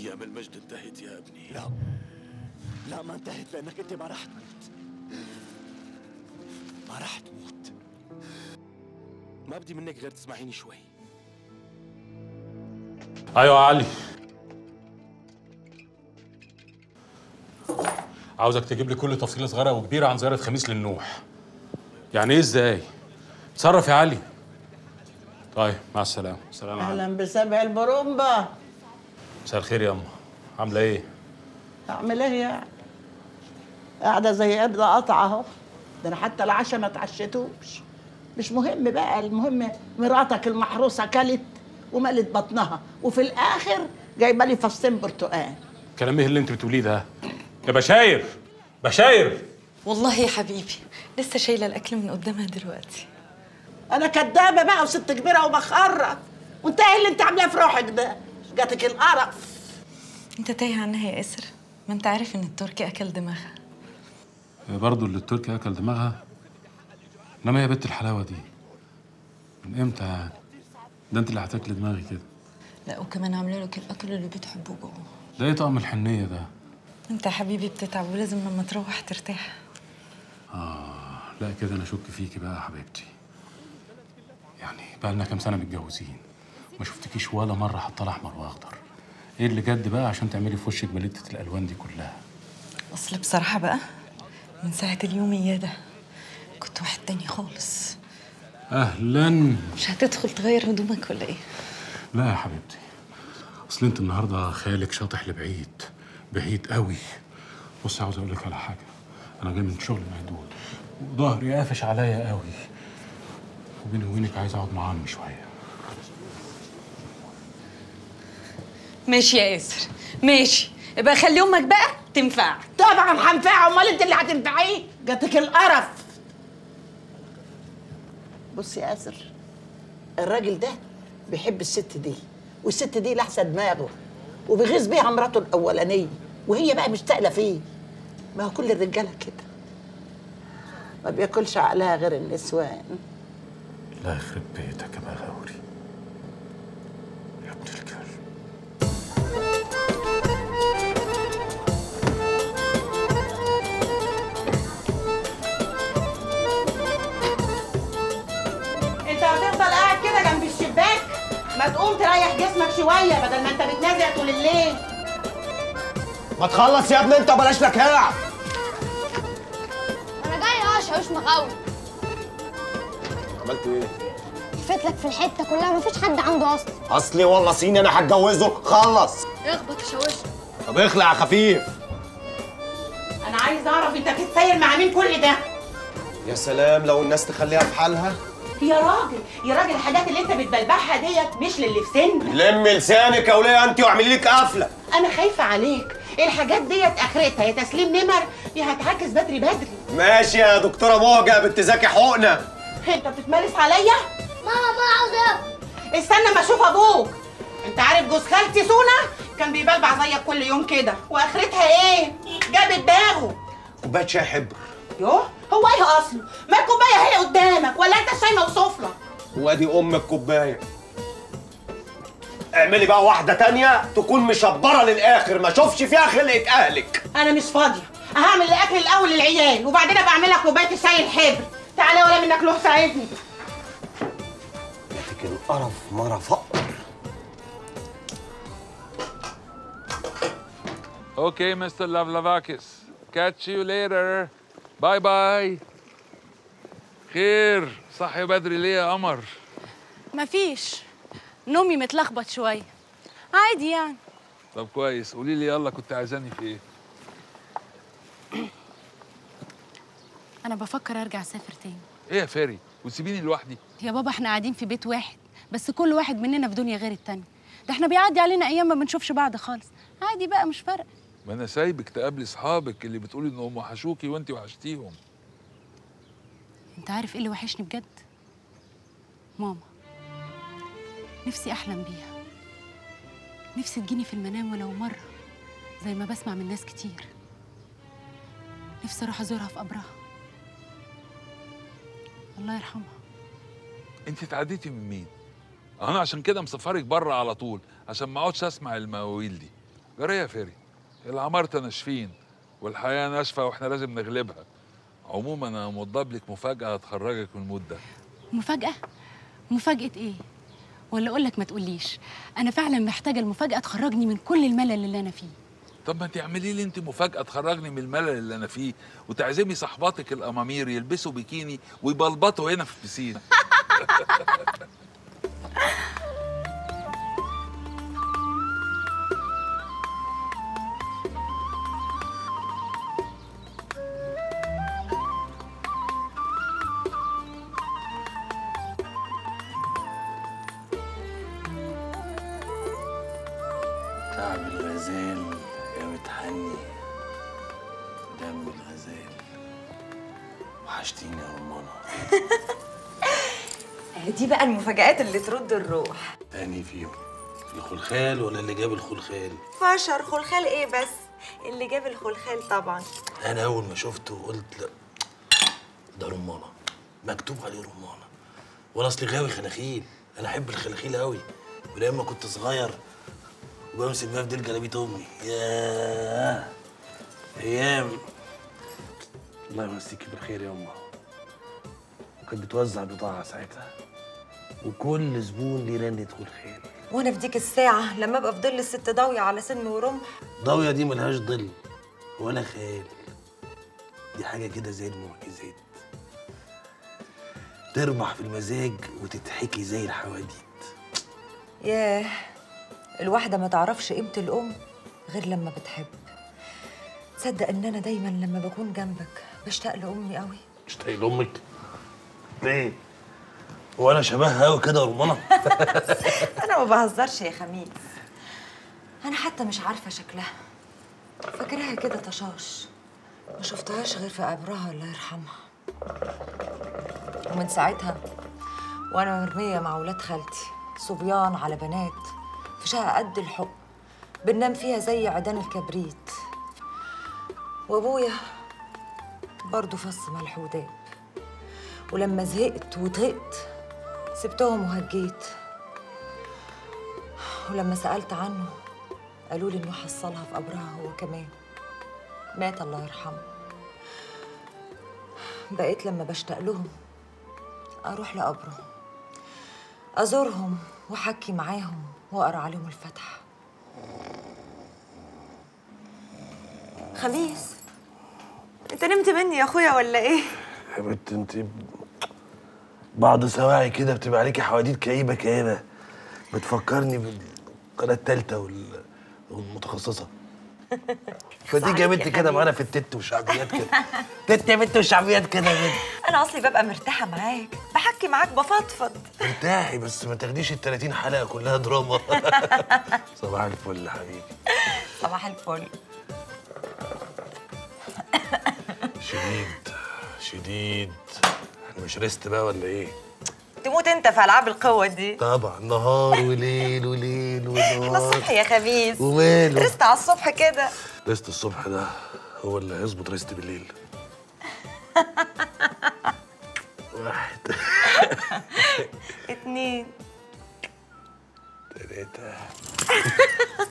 ايام المجد انتهت يا ابني لا لا ما انتهت لانك انت ما راح تموت ما راح تموت ما بدي منك غير تسمعيني شوي ايوه يا علي عاوزك تجيب لي كل تفصيله صغيره وكبيره عن زياره خميس للنوح يعني ايه ازاي تصرف يا علي طيب مع السلامه سلام عليكم اهلا بسبع البرومبا مساء الخير يا اما عامله ايه اعمل ايه يعني قاعده زي قبضه قطعه اهو ده انا حتى العشاء ما اتعشيتوش مش مهم بقى المهم مراتك المحروسه كلت وملت بطنها وفي الاخر جايبه لي فصين برتقال كلام ايه اللي انت بتقوليه ده يا بشاير بشاير والله يا حبيبي لسه شايله الاكل من قدامها دلوقتي انا كدابه بقى وست كبيره وبخرف وانت ايه اللي انت عاملاه في روحك ده جاتك القرف انت تايه عنها يا اسر ما انت عارف ان التركي اكل دماغها برضه اللي التركي اكل دماغها انما يا بنت الحلاوه دي من امتى يعني ده انت اللي هتاكل دماغي كده لا وكمان عامله لك الاكل اللي بتحبه جوه ده ايه طقم الحنيه ده انت يا حبيبي بتتعب ولازم لما تروح ترتاح آه لا كده أنا أشك فيكي بقى يا حبيبتي يعني بقى لنا كام سنة متجوزين ما شفتكيش ولا مرة حاطة أحمر وأخضر إيه اللي جد بقى عشان تعملي في وشك بلتة الألوان دي كلها اصل بصراحه بقى من ساعه اليوميه ده كنت واحد تاني خالص أهلا مش هتدخل تغير هدومك ولا ايه لا يا حبيبتي أصل أنت النهاردة خيالك شاطح لبعيد بعيد قوي بصي عاوز أقول لك على حاجة أنا جاي من شغل مهدود وظهري قافش عليا قوي وبيني وبينك عايز أقعد مع عمي شوية ماشي يا ياسر ماشي يبقى خلي امك بقى تنفع طبعا هنفعه امال انت اللي هتنفعيه جاتك القرف بص يا اسر الراجل ده بيحب الست دي والست دي لحسه دماغه وبيغيظ بيها مراته الاولانيه وهي بقى مشتاقه فيه ما هو كل الرجاله كده ما بياكلش عقلها غير النسوان لا يخرب بيتك يا مغاوري يا ابن الكلب انت هتفضل قاعد كده جنب الشباك ما تقوم تريح جسمك شويه بدل ما انت بتنازع طول الليل ما تخلص يا ابني انت بلاش لك هلع انا جاي اه شاويش مغاوي عملت ايه؟ لفيت لك في الحته كلها مفيش حد عنده اصلا اصلي والله صيني انا هتجوزه خلص اخبط يا شاويش طب اخلع يا خفيف انا عايز اعرف انت بتتسير مع مين كل ده يا سلام لو الناس تخليها في حالها يا راجل يا راجل الحاجات اللي انت بتبلبعها ديت مش للي في سنك لمي لسانك يا وليه انت واعملي لك قفله انا خايفه عليك الحاجات ديت اخرتها يا تسليم نمر يا هتعكس بدري بدري ماشي يا دكتوره موجه بنت زكي حقنه انت بتتمارس عليا ماما ما عاوز استنى ما اشوف ابوك انت عارف جوز خالتي سونا كان بيبلبع زيك كل يوم كده واخرتها ايه جاب دماغه كوبايه شاي حبر يوه هو ايه اصله ما الكوبايه هي قدامك ولا انت الشاي موصوف لك وادي ام الكوبايه اعملي بقى واحده تانية تكون مشبره للاخر ما اشوفش فيها خلقه اهلك انا مش فاضيه هعمل الاكل الاول للعيال وبعدين ابقى اعمل لك كوبايه الشاي الحبر تعالى ولا منك له ساعدني لكن القرف مرة فقر Okay, Mr. Lavlavakis. Catch you later. باي باي. خير صحي بدري ليه يا قمر؟ مفيش نومي متلخبط شوية عادي يعني طب كويس قولي لي يلا كنت عايزاني في ايه؟ أنا بفكر أرجع أسافر تاني ايه يا فاري؟ وتسيبيني لوحدي؟ يا بابا احنا قاعدين في بيت واحد بس كل واحد مننا في دنيا غير التاني ده احنا بيعدي علينا أيام ما بنشوفش بعض خالص عادي بقى مش فارقة ما انا سايبك تقابلي اصحابك اللي بتقولي انهم وحشوكي وانت وحشتيهم. انت عارف ايه اللي وحشني بجد ماما نفسي احلم بيها نفسي تجيني في المنام ولو مره زي ما بسمع من ناس كتير نفسي اروح ازورها في قبرها الله يرحمها انت اتعديتي من مين؟ انا عشان كده مسافرك بره على طول عشان ما اقعدش اسمع المواويل دي. جرى يا فيري العمارة ناشفين والحياة ناشفة واحنا لازم نغلبها عموما انا موضب لك مفاجأة هتخرجك من المود ده مفاجأة؟ مفاجأة إيه؟ ولا أقول لك ما تقوليش أنا فعلا محتاجة المفاجأة تخرجني من كل الملل اللي أنا فيه طب ما انت اعملي لي انت مفاجأة تخرجني من الملل اللي انا فيه وتعزمي صحباتك الامامير يلبسوا بيكيني ويبلبطوا هنا في البسين تعب الغزال يا متحني دم الغزال وحشتيني يا رمانة دي بقى المفاجآت اللي ترد الروح تاني فيهم الخلخال ولا اللي جاب الخلخال فشر خلخال ايه بس اللي جاب الخلخال طبعا انا اول ما شفته قلت لا ده رمانة مكتوب عليه رمانة وانا اصلي غاوي خناخيل انا احب الخلاخيل قوي ولما كنت صغير وبمسك بقى في ديل جلابيه امي ياه ايام الله يمسيكي بالخير يا امه وكانت بتوزع بضاعه ساعتها وكل زبون ليه رنة خلخال وانا في ديك الساعة لما ابقى في ظل الست ضاوية على سن ورمح ضاوية دي ملهاش ظل ولا خيال دي حاجة كده زي المعجزات تربح في المزاج وتتحكي زي الحواديت ياه الواحدة ما تعرفش قيمة الأم غير لما بتحب تصدق إن أنا دايما لما بكون جنبك بشتاق لأمي قوي مش لأمك ليه؟ وانا شبهها قوي كده يا رمانة أنا ما بهزرش يا خميس أنا حتى مش عارفة شكلها فاكراها كده طشاش ما شفتهاش غير في قبرها الله يرحمها ومن ساعتها وأنا مرمية مع ولاد خالتي صبيان على بنات في شقة قد الحب بننام فيها زي عيدان الكبريت وأبويا برضه فص ملح وداب ولما زهقت وطقت سبتهم وهجيت ولما سألت عنه قالوا لي إنه حصلها في قبرها هو كمان مات الله يرحمه بقيت لما بشتاق لهم أروح لقبرهم أزورهم وأحكي معاهم وأقرأ عليهم الفاتحة خميس أنت نمت مني يا أخويا ولا إيه؟ يا بنت انت بعض سواعي كده بتبقى عليكي حواديت كئيبة كئيبة بتفكرني بالقناة التالتة وال- والمتخصصة فتيجي يا بنت كده معانا في التت والشعبيات كده تت يا بنت والشعبيات كده يا بنت أنا أصلي ببقى مرتاحة معاك بحكي معاك بفضفض ارتاحي بس ما تاخديش ال 30 حلقة كلها دراما صباح الفل يا حبيبي صباح الفل شديد شديد احنا مش ريست بقى ولا ايه؟ تموت أنت في ألعاب القوة دي طبعا نهار وليل وليل احنا ونهار الصبح يا خميس وماله رست على الصبح كده ريست الصبح ده هو اللي هيظبط ريست بالليل واحد اتنين تلاتة